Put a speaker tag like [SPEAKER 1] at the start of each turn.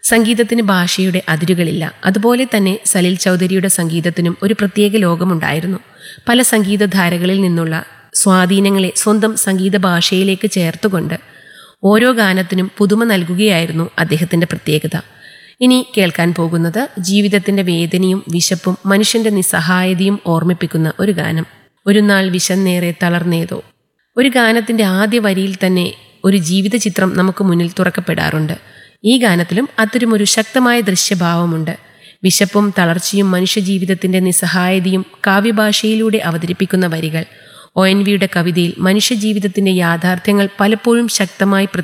[SPEAKER 1] സംഗീതത്തിന് ഭാഷയുടെ അതിരുകളില്ല അതുപോലെ തന്നെ സലിൽ ചൗധരിയുടെ സംഗീതത്തിനും ഒരു പ്രത്യേക ലോകമുണ്ടായിരുന്നു പല സംഗീതധാരകളിൽ നിന്നുള്ള സ്വാധീനങ്ങളെ സ്വന്തം സംഗീത ഭാഷയിലേക്ക് ചേർത്തുകൊണ്ട് ഓരോ ഗാനത്തിനും പുതുമ നൽകുകയായിരുന്നു അദ്ദേഹത്തിന്റെ പ്രത്യേകത ഇനി കേൾക്കാൻ പോകുന്നത് ജീവിതത്തിന്റെ വേദനയും വിശപ്പും മനുഷ്യന്റെ നിസ്സഹായതയും ഓർമ്മിപ്പിക്കുന്ന ഒരു ഗാനം ഒരു നാൾ വിശന്നേറെ തളർന്നേതോ ഒരു ഗാനത്തിന്റെ ആദ്യ വരിയിൽ തന്നെ ഒരു ജീവിത ചിത്രം നമുക്ക് മുന്നിൽ തുറക്കപ്പെടാറുണ്ട് ഈ ഗാനത്തിലും അത്തരമൊരു ശക്തമായ ദൃശ്യഭാവമുണ്ട് വിശപ്പും തളർച്ചയും മനുഷ്യജീവിതത്തിന്റെ നിസ്സഹായതയും കാവ്യഭാഷയിലൂടെ അവതരിപ്പിക്കുന്ന വരികൾ ഒ എൻ വിയുടെ കവിതയിൽ മനുഷ്യജീവിതത്തിന്റെ യാഥാർത്ഥ്യങ്ങൾ പലപ്പോഴും ശക്തമായി